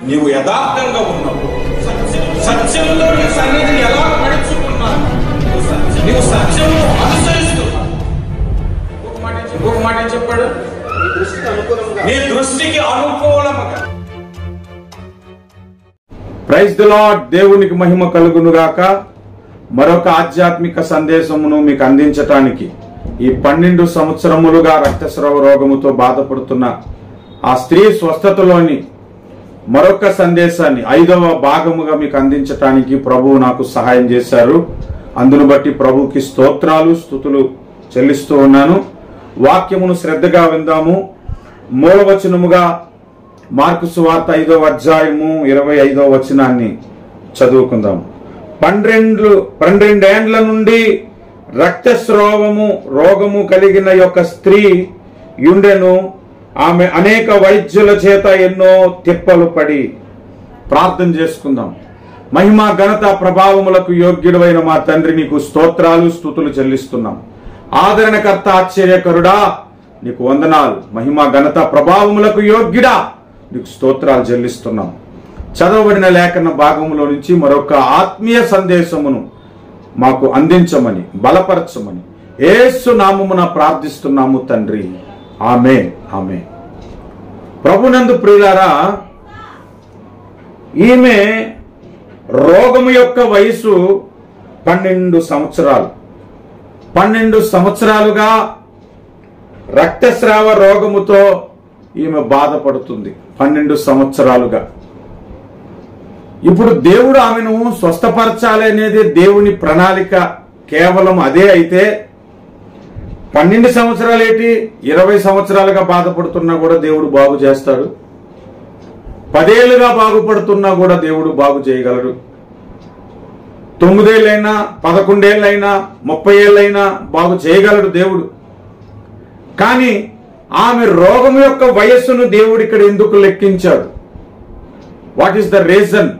నీవు యథార్థంగా ఉన్నావు సత్య- సత్యంలో నీ సన్నిధిని ఎలా నడుచుకున్నావు నువ్వు సత్య- నీవు సత్యము అనుసరిస్తున్నావు ఒక మాట చెప్పు- ఒక మాట చెప్పాడు ఈ దృష్టికి అనుకూలంగా నీ దృష్టికి అనుకూలముగా ప్రైజ్ ది లార్డ్ దేవునికి మహిమ కలుగునుగాక మరొక ఆధ్యాత్మిక సందేశమును మీకు అందించటానికి ఈ పన్నెండు సంవత్సరములుగా రక్తస్రావ రోగముతో బాధపడుతున్న ఆ స్త్రీ స్వస్థతలోని మరొక సందేశాన్ని ఐదవ భాగముగా మీకు అందించటానికి ప్రభువు నాకు సహాయం చేశారు అందును బట్టి ప్రభువుకి స్తోత్రాలు స్థుతులు చెల్లిస్తూ ఉన్నాను వాక్యమును శ్రద్ధగా విందాము మూలవచనముగా మార్కు సువార్త ఐదవ అధ్యాయము ఇరవై ఐదవ వచనాన్ని చదువుకుందాం పన్నెండు పన్నెండేండ్ల నుండి రక్తస్రావము రోగము కలిగిన యొక్క స్త్రీ యుండెను ఆమె అనేక వైద్యుల చేత ఎన్నో తిప్పలు పడి ప్రార్థన చేసుకుందాం మహిమ ఘనత ప్రభావములకు యోగ్యుడైన మా తండ్రి నీకు స్తోత్రాలు స్థుతులు చెల్లిస్తున్నాం ఆదరణకర్త ఆశ్చర్యకరుడా నీకు వందనాలు మహిమ ఘనత ప్రభావములకు యోగ్యుడా నీకు స్తోత్రాలు చెల్లిస్తున్నాం చదవబడిన లేఖన భాగంలో నుంచి మరొక ఆత్మీయ సందేశమును మాకు అందించమని బలపరచమని ఏసు నామమున ప్రార్థిస్తున్నాము తండ్రి ఆమె ఆమె ప్రభునందు ప్రియులారా ఈమె రోగము యొక్క వయసు పన్నెండు సంవత్సరాలు పన్నెండు సంవత్సరాలుగా రక్తస్రావ రోగముతో ఈమె బాధపడుతుంది పన్నెండు సంవత్సరాలుగా ఇప్పుడు దేవుడు ఆమెను స్వస్థపరచాలి అనేది దేవుని ప్రణాళిక కేవలం అదే అయితే పన్నెండు సంవత్సరాలు ఏంటి ఇరవై సంవత్సరాలుగా బాధపడుతున్నా కూడా దేవుడు బాగు చేస్తాడు పదేళ్లుగా బాగుపడుతున్నా కూడా దేవుడు బాగు చేయగలడు తొమ్మిదేళ్ళైనా పదకొండేళ్ళైనా ముప్పై ఏళ్ళైనా బాగు చేయగలడు దేవుడు కానీ ఆమె రోగం యొక్క వయస్సును దేవుడు ఇక్కడ ఎందుకు లెక్కించాడు వాట్ ఈస్ ద రీజన్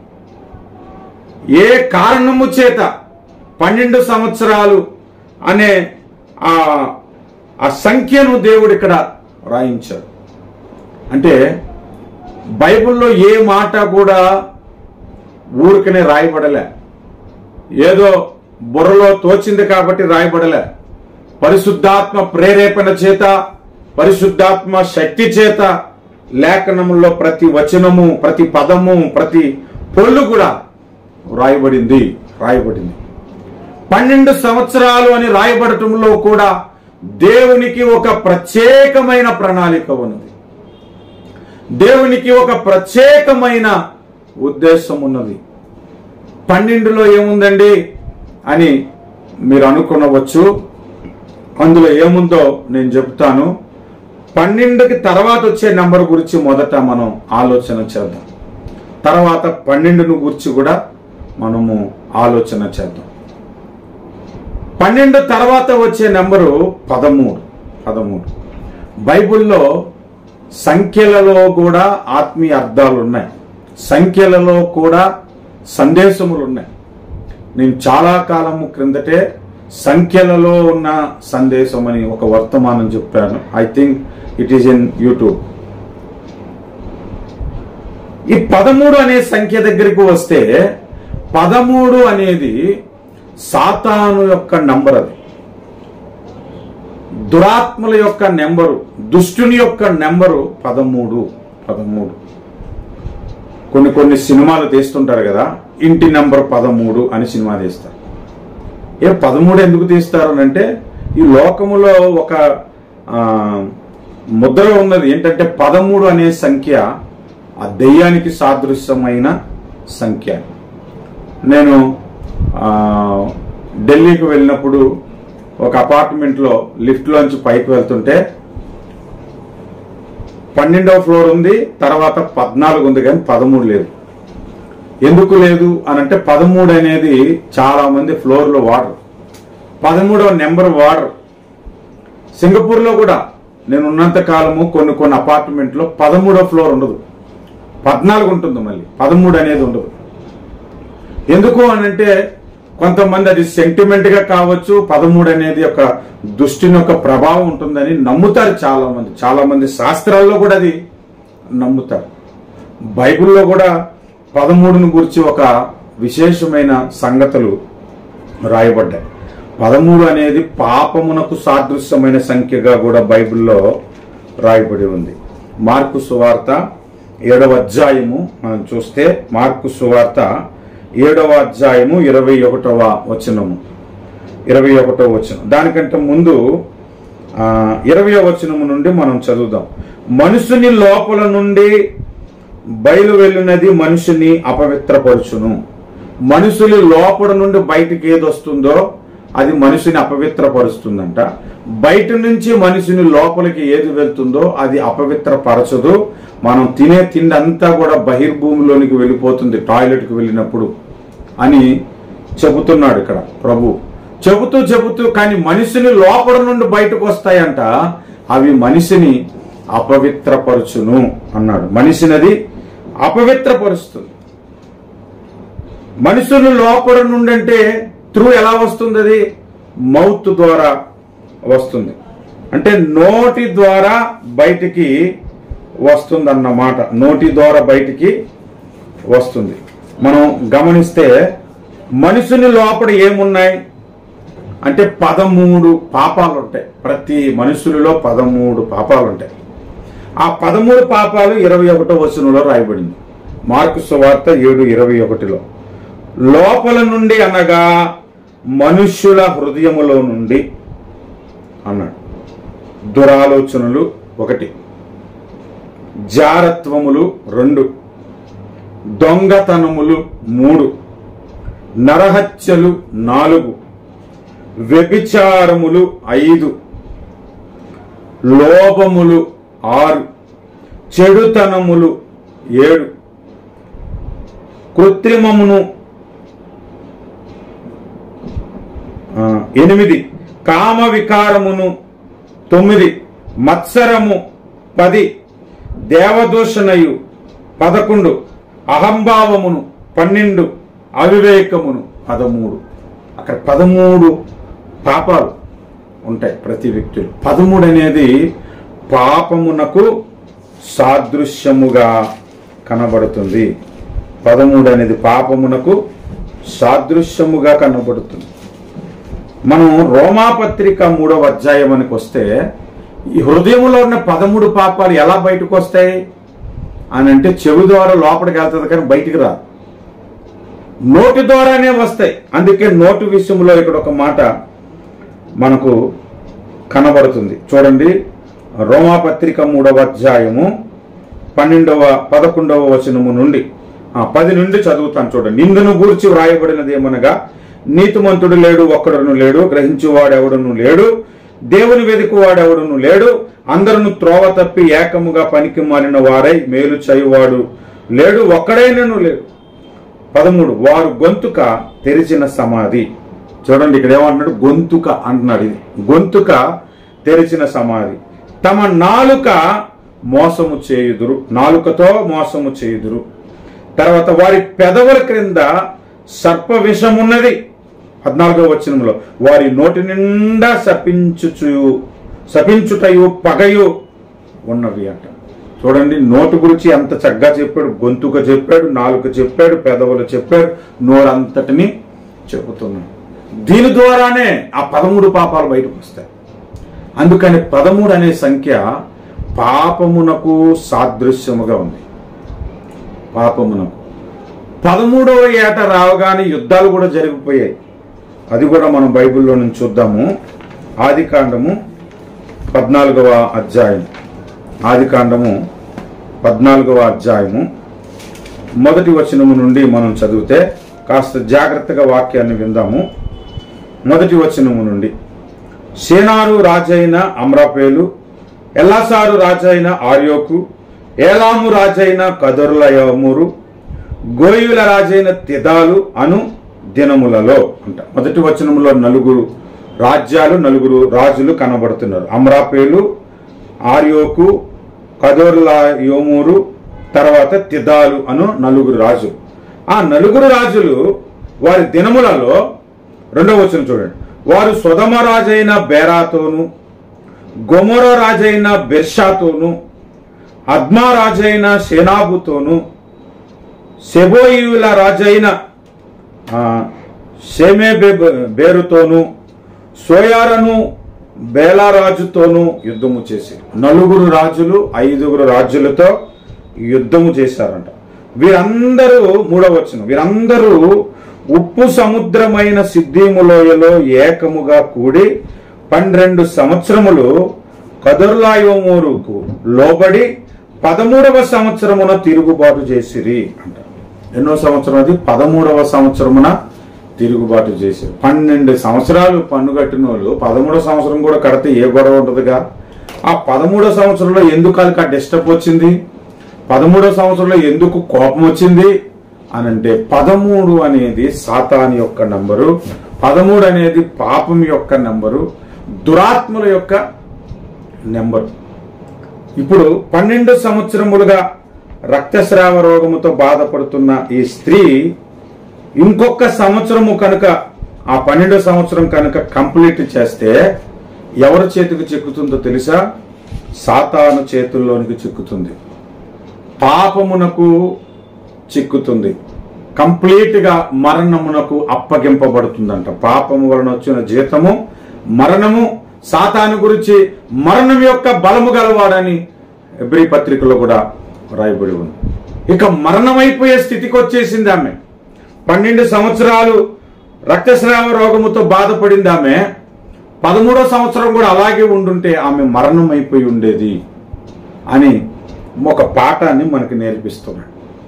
ఏ కారణము చేత పన్నెండు సంవత్సరాలు అనే ఆ ఆ సంఖ్యను దేవుడు ఇక్కడ రాయించాడు అంటే బైబిల్లో ఏ మాట కూడా ఊరికనే రాయబడలే ఏదో బుర్రలో తోచింది కాబట్టి రాయబడలే పరిశుద్ధాత్మ ప్రేరేపణ చేత పరిశుద్ధాత్మ శక్తి చేత లేఖనములో ప్రతి వచనము ప్రతి పదము ప్రతి పొల్లు కూడా రాయబడింది రాయబడింది పన్నెండు సంవత్సరాలు అని రాయబడటంలో కూడా దేవునికి ఒక ప్రత్యేకమైన ప్రణాళిక ఉన్నది దేవునికి ఒక ప్రత్యేకమైన ఉద్దేశం ఉన్నది పన్నెండులో ఏముందండి అని మీరు అనుకునవచ్చు అందులో ఏముందో నేను చెప్తాను పన్నెండుకి తర్వాత వచ్చే నంబర్ గురించి మొదట మనం ఆలోచన చేద్దాం తర్వాత పన్నెండును గురించి కూడా మనము ఆలోచన చేద్దాం పన్నెండు తర్వాత వచ్చే నెంబరు పదమూడు పదమూడు బైబిల్లో సంఖ్యలలో కూడా ఆత్మీయ అర్థాలు ఉన్నాయి సంఖ్యలలో కూడా సందేశములు ఉన్నాయి నేను చాలా కాలము క్రిందటే సంఖ్యలలో ఉన్న సందేశం అని ఒక వర్తమానం చెప్పాను I think it is in YouTube ఈ పదమూడు అనే సంఖ్య దగ్గరికి వస్తే పదమూడు అనేది సాతాను యొక్క నంబర్ అది దురాత్మల యొక్క నెంబరు దుష్టుని యొక్క నెంబరు పదమూడు పదమూడు కొన్ని కొన్ని సినిమాలు తీస్తుంటారు కదా ఇంటి నెంబర్ పదమూడు అని సినిమా తీస్తారు ఏ పదమూడు ఎందుకు తీస్తారు అని అంటే ఈ లోకములో ఒక ఆ, ముద్ర ఉన్నది ఏంటంటే పదమూడు అనే సంఖ్య ఆ దెయ్యానికి సాదృశ్యమైన సంఖ్య నేను ఆ, ఢిల్లీకి వెళ్ళినప్పుడు ఒక అపార్ట్మెంట్లో లిఫ్ట్లోంచి పైకి వెళ్తుంటే పన్నెండవ ఫ్లోర్ ఉంది తర్వాత పద్నాలుగు ఉంది కానీ పదమూడు లేదు ఎందుకు లేదు అని అంటే పదమూడు అనేది చాలా మంది ఫ్లోర్లో వాడరు పదమూడవ నెంబర్ వాడరు సింగపూర్లో కూడా నేను ఉన్నంత కాలము కొన్ని కొన్ని అపార్ట్మెంట్లో పదమూడవ ఫ్లోర్ ఉండదు పద్నాలుగు ఉంటుంది మళ్ళీ పదమూడు అనేది ఉండదు ఎందుకు అని అంటే కొంతమంది అది సెంటిమెంట్ గా కావచ్చు పదమూడు అనేది ఒక దుష్టిని యొక్క ప్రభావం ఉంటుందని నమ్ముతారు చాలా మంది చాలా మంది శాస్త్రాల్లో కూడా అది నమ్ముతారు బైబిల్లో కూడా పదమూడును గురించి ఒక విశేషమైన సంగతులు రాయబడ్డాయి పదమూడు అనేది పాపమునకు సాదృశ్యమైన సంఖ్యగా కూడా బైబిల్లో రాయబడి ఉంది మార్కు సువార్త ఏడవ అధ్యాయము మనం చూస్తే మార్కు సువార్త ఏడవ అధ్యాయము ఇరవై ఒకటవ వచనము ఇరవై ఒకటవ వచనం దానికంటే ముందు ఆ, ఇరవయో వచనము నుండి మనం చదువుదాం మనుషుని లోపల నుండి బయలు వెళ్ళినది మనిషిని అపవిత్రపరుచును మనుషులు లోపల నుండి బయటికి ఏది వస్తుందో అది మనిషిని అపవిత్రపరుస్తుందంట బయట నుంచి మనిషిని లోపలికి ఏది వెళ్తుందో అది అపవిత్రపరచదు మనం తినే తిండి అంతా కూడా బహిర్భూమిలోనికి వెళ్ళిపోతుంది టాయిలెట్కి వెళ్ళినప్పుడు అని చెబుతున్నాడు ఇక్కడ ప్రభు చెబుతూ చెబుతూ కానీ మనిషిని లోపల నుండి బయటకు వస్తాయంట అవి మనిషిని అపవిత్రపరచును అన్నాడు మనిషినది అపవిత్రపరుస్తుంది మనుషులు లోపల నుండి అంటే త్రూ ఎలా వస్తుంది అది మౌత్ ద్వారా వస్తుంది అంటే నోటి ద్వారా బయటికి వస్తుంది అన్నమాట నోటి ద్వారా బయటికి వస్తుంది మనం గమనిస్తే మనుషుని లోపల ఏమున్నాయి అంటే పదమూడు పాపాలు ఉంటాయి ప్రతి మనుషులలో పదమూడు పాపాలు ఉంటాయి ఆ పదమూడు పాపాలు ఇరవై ఒకటో వచనంలో రాయబడింది మార్కు సువార్త ఏడు ఇరవై ఒకటిలో లోపల నుండి అనగా మనుష్యుల హృదయములో నుండి అన్నాడు దురాలోచనలు ఒకటి జారత్వములు రెండు దొంగతనములు మూడు నరహత్యలు నాలుగు వ్యభిచారములు ఐదు లోభములు ఆరు చెడుతనములు ఏడు కృత్రిమమును ఆ, ఎనిమిది కామ వికారమును తొమ్మిది మత్సరము పది దేవదూషణయు పదకొండు అహంభావమును పన్నెండు అవివేకమును పదమూడు అక్కడ పదమూడు పాపాలు ఉంటాయి ప్రతి వ్యక్తులు పదమూడు అనేది పాపమునకు సాదృశ్యముగా కనబడుతుంది పదమూడు అనేది పాపమునకు సాదృశ్యముగా కనబడుతుంది మనం రోమాపత్రిక మూడవ అధ్యాయానికి వస్తే ఈ హృదయంలో ఉన్న పదమూడు పాపాలు ఎలా బయటకు వస్తాయి అని అంటే చెవి ద్వారా లోపలికి వెళ్తుంది కానీ బయటికి రాదు నోటి ద్వారానే వస్తాయి అందుకే నోటు విషయంలో ఇక్కడ ఒక మాట మనకు కనబడుతుంది చూడండి రోమాపత్రిక మూడవ అధ్యాయము పన్నెండవ పదకొండవ వచనము నుండి ఆ, పది నుండి చదువుతాను చూడండి నిందును గూర్చి వ్రాయబడినది ఏమనగా నీతిమంతుడు లేడు ఒక్కడును లేడు గ్రహించువాడెవడును లేడు దేవుని వెతుకువాడెవడును లేడు అందరును త్రోవ తప్పి ఏకముగా పనికి మారిన వారై మేలు చేయువాడు లేడు ఒక్కడైనను లేడు పదమూడు వారు గొంతుక తెరిచిన సమాధి చూడండి ఇక్కడ ఏమంటున్నాడు గొంతుక అంటున్నాడు ఇది గొంతుక తెరిచిన సమాధి తమ నాలుక మోసము చేయుదురు నాలుకతో మోసము చేయుదురు తర్వాత వారి పెదవుల క్రింద సర్ప విషమున్నది పద్నాలుగో వచనంలో వారి నోటి నిండా శపించుచు శపించుటయు పగయు ఉన్నవి అంట చూడండి నోటు గురించి ఎంత చక్కగా చెప్పాడు గొంతుక చెప్పాడు నాలుక చెప్పాడు పెదవులు చెప్పాడు నోరంతటిని చెబుతున్నాడు దీని ద్వారానే ఆ పదమూడు పాపాలు బయటకు వస్తాయి అందుకని పదమూడు అనే సంఖ్య పాపమునకు సాదృశ్యముగా ఉంది పాపమునకు పదమూడవ ఏట రావగానే యుద్ధాలు కూడా జరిగిపోయాయి అది కూడా మనం బైబిల్లో నుంచి చూద్దాము ఆది కాండము పద్నాలుగవ అధ్యాయం ఆది కాండము పద్నాలుగవ అధ్యాయము మొదటి వచనము నుండి మనం చదివితే కాస్త జాగ్రత్తగా వాక్యాన్ని విందాము మొదటి వచనము నుండి సేనారు రాజైన అమ్రాపేలు ఎల్లాసారు రాజైన ఆర్యోకు ఏలాము రాజైన కదరులయమురు గోయుల రాజైన తిదాలు అను దినములలో అంట మొదటి వచనములో నలుగురు రాజ్యాలు నలుగురు రాజులు కనబడుతున్నారు అమ్రాపేలు ఆర్యోకు కదోర్ల యోమూరు తర్వాత తిదాలు అను నలుగురు రాజులు ఆ నలుగురు రాజులు వారి దినములలో రెండవ వచనం చూడండి వారు సుధమ రాజైన బేరాతోను గొమొర రాజైన బెర్షాతోను అద్మా రాజైన షేనాబుతోను సెబోయిల రాజైన ఆ, షెమే బే- బేరుతోను సోయారను బేలారాజుతోనూ యుద్ధము చేసి నలుగురు రాజులు ఐదుగురు రాజులతో యుద్ధము చేశారంట వీరందరూ మూడవ వచనం వీరందరూ ఉప్పు సముద్రమైన సిద్ధిము లోయలో ఏకముగా కూడి పన్నెండు సంవత్సరములు కదుర్లాయోమూరుకు లోబడి పదమూడవ సంవత్సరమున తిరుగుబాటు చేసిరి అంట ఎన్నో సంవత్సరం అది పదమూడవ సంవత్సరమున తిరుగుబాటు చేశారు పన్నెండు సంవత్సరాలు పన్ను కట్టిన వాళ్ళు పదమూడవ సంవత్సరం కూడా కడితే ఏ గొడవ ఉంటుందిగా ఆ పదమూడవ సంవత్సరంలో ఎందుకు వాళ్ళకి ఆ డిస్టర్బ్ వచ్చింది పదమూడవ సంవత్సరంలో ఎందుకు కోపం వచ్చింది అని అంటే పదమూడు అనేది సాతాన్ యొక్క నంబరు పదమూడు అనేది పాపం యొక్క నంబరు దురాత్మల యొక్క నెంబర్ ఇప్పుడు పన్నెండు సంవత్సరములుగా రక్తస్రావ రోగముతో బాధపడుతున్న ఈ స్త్రీ ఇంకొక సంవత్సరము కనుక ఆ పన్నెండో సంవత్సరం కనుక కంప్లీట్ చేస్తే ఎవరి చేతికి చిక్కుతుందో తెలుసా సాతాను చేతుల్లోనికి చిక్కుతుంది పాపమునకు చిక్కుతుంది కంప్లీట్ గా మరణమునకు అప్పగింపబడుతుందంట పాపము వలన వచ్చిన జీతము మరణము సాతాను గురించి మరణం యొక్క బలము గలవాడని ఎబ్రి పత్రికలో కూడా రాయబడి ఉంది ఇక మరణమైపోయే స్థితికి వచ్చేసింది ఆమె పన్నెండు సంవత్సరాలు రక్తస్రావ రోగముతో బాధపడింది ఆమె పదమూడో సంవత్సరం కూడా అలాగే ఉండుంటే ఆమె మరణం అయిపోయి ఉండేది అని ఒక పాఠాన్ని మనకి నేర్పిస్తున్నాడు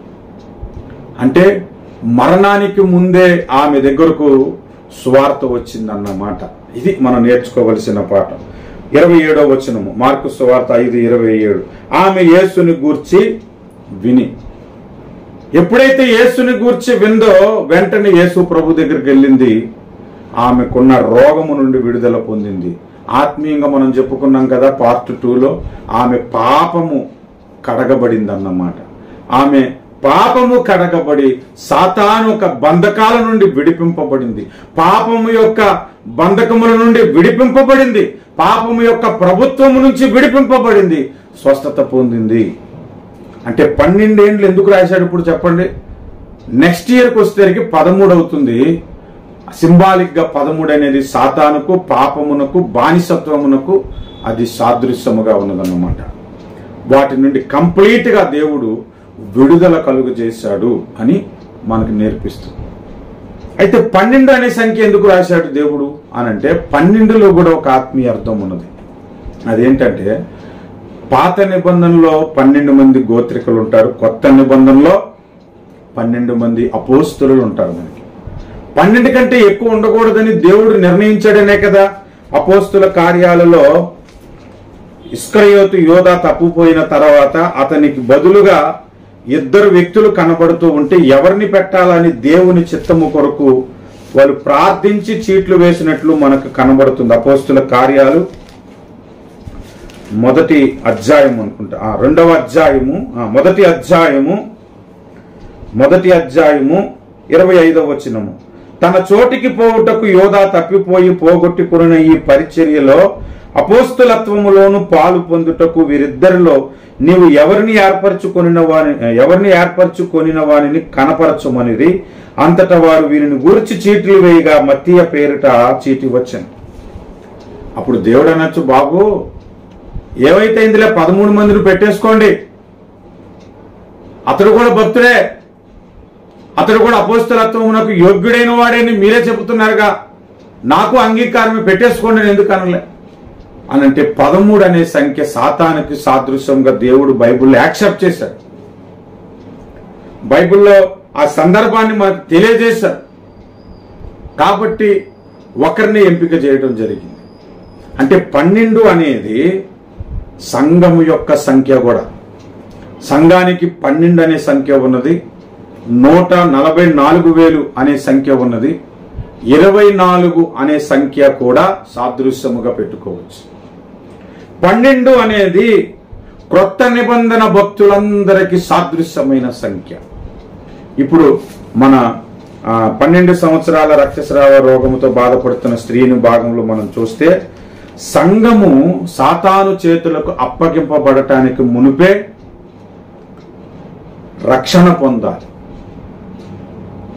అంటే మరణానికి ముందే ఆమె దగ్గరకు స్వార్థ వచ్చిందన్నమాట ఇది మనం నేర్చుకోవలసిన పాఠం ఇరవై ఏడో వచనము మార్కు స్వార్థ ఐదు ఇరవై ఏడు ఆమె యేసుని గూర్చి విని ఎప్పుడైతే యేసుని గూర్చి విందో వెంటనే యేసు ప్రభు దగ్గరికి వెళ్ళింది ఆమెకున్న రోగము నుండి విడుదల పొందింది ఆత్మీయంగా మనం చెప్పుకున్నాం కదా పార్ట్ టూలో ఆమె పాపము కడగబడింది అన్నమాట ఆమె పాపము కడగబడి సాతాను ఒక బంధకాల నుండి విడిపింపబడింది పాపము యొక్క బంధకముల నుండి విడిపింపబడింది పాపము యొక్క ప్రభుత్వము నుంచి విడిపింపబడింది స్వస్థత పొందింది అంటే పన్నెండేండ్లు ఎందుకు రాశాడు ఇప్పుడు చెప్పండి నెక్స్ట్ ఇయర్కి వచ్చేసరికి పదమూడు అవుతుంది సింబాలిక్ గా పదమూడు అనేది సాతానుకు పాపమునకు బానిసత్వమునకు అది సాదృశ్యముగా ఉన్నదన్నమాట వాటి నుండి కంప్లీట్ గా దేవుడు విడుదల కలుగు చేశాడు అని మనకు నేర్పిస్తుంది అయితే పన్నెండు అనే సంఖ్య ఎందుకు రాశాడు దేవుడు అని అంటే పన్నెండులో కూడా ఒక ఆత్మీయ అర్థం ఉన్నది అదేంటంటే పాత నిబంధనలో పన్నెండు మంది గోత్రికలు ఉంటారు కొత్త నిబంధనలో పన్నెండు మంది అపోస్తులు ఉంటారు మనకి పన్నెండు కంటే ఎక్కువ ఉండకూడదని దేవుడు నిర్ణయించాడనే కదా అపోస్తుల కార్యాలలో ఇస్కరయోతు యోధ తప్పుపోయిన తర్వాత అతనికి బదులుగా ఇద్దరు వ్యక్తులు కనబడుతూ ఉంటే ఎవరిని పెట్టాలని దేవుని చిత్తము కొరకు వాళ్ళు ప్రార్థించి చీట్లు వేసినట్లు మనకు కనబడుతుంది అపోస్తుల కార్యాలు మొదటి అధ్యాయం అనుకుంటా ఆ, రెండవ అధ్యాయము ఆ, మొదటి అధ్యాయము మొదటి అధ్యాయము ఇరవై ఐదవ వచనము తన చోటికి పోవుటకు యోధా తప్పిపోయి పోగొట్టుకున్న ఈ పరిచర్యలో అపోస్తులత్వములోను పాలు పొందుటకు వీరిద్దరిలో నీవు ఎవరిని ఏర్పరచుకొనిన వాని ఎవరిని ఏర్పరచుకొనిన వానిని కనపరచుమనిది అంతటా వారు వీరిని గూర్చి చీట్లు వేయగా మత్తీయ పేరిట చీటి వచ్చాను అప్పుడు దేవుడు అనొచ్చు బాబు ఏవైతే ఇందులో పదమూడు మందిని పెట్టేసుకోండి అతడు కూడా భక్తుడే అతడు కూడా అపోస్తలత్వమునకు యోగ్యుడైన వాడని మీరే చెబుతున్నారుగా నాకు అంగీకారమే పెట్టేసుకోండి నేను ఎందుకు అనలే అని అంటే పదమూడు అనే సంఖ్య సాతానికి సాదృశ్యంగా దేవుడు బైబిల్లో యాక్సెప్ట్ చేశాడు బైబిల్లో ఆ సందర్భాన్ని మనకు తెలియజేశారు కాబట్టి ఒకరిని ఎంపిక చేయడం జరిగింది అంటే పన్నెండు అనేది సంఘము యొక్క సంఖ్య కూడా సంఘానికి పన్నెండు అనే సంఖ్య ఉన్నది నూట నలభై నాలుగు వేలు అనే సంఖ్య ఉన్నది ఇరవై నాలుగు అనే సంఖ్య కూడా సాదృశ్యముగా పెట్టుకోవచ్చు పన్నెండు అనేది క్రొత్త నిబంధన భక్తులందరికీ సాదృశ్యమైన సంఖ్య ఇప్పుడు మన ఆ, పన్నెండు సంవత్సరాల రక్తస్రావ రోగముతో బాధపడుతున్న స్త్రీని భాగంలో మనం చూస్తే సంఘము సాతాను చేతులకు అప్పగింపబడటానికి మునుపే రక్షణ పొందాలి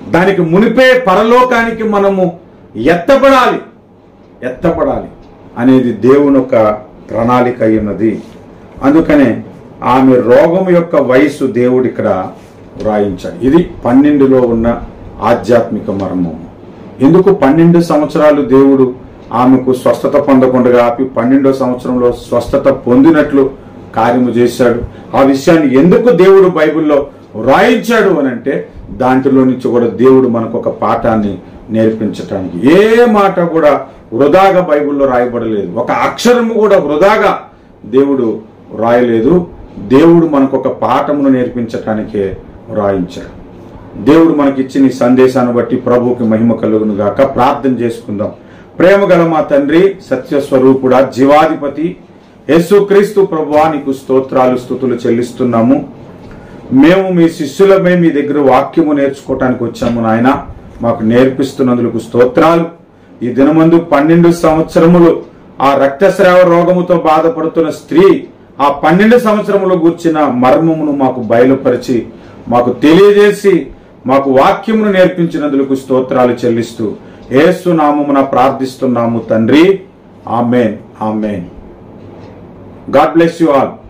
దానికి మునిపే పరలోకానికి మనము ఎత్తపడాలి ఎత్తపడాలి అనేది దేవుని యొక్క ప్రణాళిక అయి ఉన్నది అందుకనే ఆమె రోగం యొక్క వయసు దేవుడు ఇక్కడ వ్రాయించాడు ఇది పన్నెండులో ఉన్న ఆధ్యాత్మిక మర్మం ఎందుకు పన్నెండు సంవత్సరాలు దేవుడు ఆమెకు స్వస్థత పొందకుండా ఆపి పన్నెండో సంవత్సరంలో స్వస్థత పొందినట్లు కార్యము చేశాడు ఆ విషయాన్ని ఎందుకు దేవుడు బైబిల్లో వ్రాయించాడు అని అంటే దాంట్లో నుంచి కూడా దేవుడు మనకు ఒక పాఠాన్ని నేర్పించటానికి ఏ మాట కూడా వృధాగా బైబిల్లో రాయబడలేదు ఒక అక్షరము కూడా వృధాగా దేవుడు రాయలేదు దేవుడు మనకు ఒక పాఠమును నేర్పించటానికే వ్రాయించాడు దేవుడు మనకి ఇచ్చిన ఈ సందేశాన్ని బట్టి ప్రభువుకి మహిమ కలుగును గాక ప్రార్థన చేసుకుందాం ప్రేమ గల మా తండ్రి సత్యస్వరూపుడా జీవాధిపతి యేసుక్రీస్తు ప్రభువా నీకు స్తోత్రాలు స్థుతులు చెల్లిస్తున్నాము మేము మీ శిష్యులమే మీ దగ్గర వాక్యము నేర్చుకోవటానికి వచ్చాము నాయన మాకు నేర్పిస్తున్నందుకు స్తోత్రాలు ఈ దినమందు పన్నెండు సంవత్సరములు ఆ రక్తస్రావ రోగముతో బాధపడుతున్న స్త్రీ ఆ పన్నెండు సంవత్సరములు గూర్చిన మర్మమును మాకు బయలుపరిచి మాకు తెలియజేసి మాకు వాక్యమును నేర్పించినందుకు స్తోత్రాలు చెల్లిస్తూ ఏసు నామమున ప్రార్థిస్తున్నాము తండ్రి amen amen God bless you all